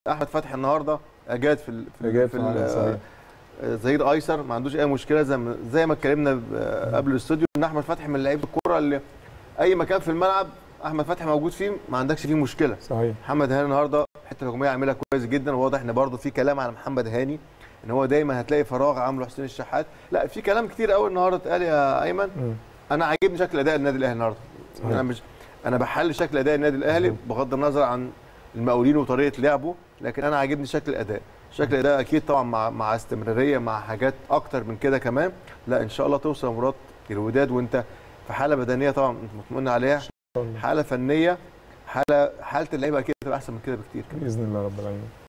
احمد فتحي النهارده اجاد في ال- في, ال- أجاد في فعلاً، ال- صحيح. آه، ظهير ايسر ما عندوش اي مشكله زي ما زي ما اتكلمنا ب- قبل الاستوديو ان احمد فتحي من لعيبه الكوره اللي اي مكان في الملعب احمد فتحي موجود فيه ما عندكش فيه مشكله صحيح محمد هاني النهارده الحته الهجوميه عاملها كويس جدا واضح ان برده في كلام على محمد هاني ان هو دايما هتلاقي فراغ عامله حسين الشحات لا في كلام كتير قوي النهارده اتقال يا ايمن مم. انا عاجبني شكل اداء النادي الاهلي النهارده صحيح. انا مش انا بحل شكل اداء النادي الاهلي مظبوط. بغض النظر عن المقاولين وطريقه لعبه لكن انا عاجبني شكل الاداء شكل الاداء اكيد طبعا مع مع استمراريه مع حاجات اكتر من كده كمان لا ان شاء الله توصل يا مراد الوداد وانت في حاله بدنيه طبعا انت مطمئن عليها شاء الله. حاله فنيه حاله حاله اللعيبه اكيد تبقى احسن من كده بكتير كمان باذن الله رب العالمين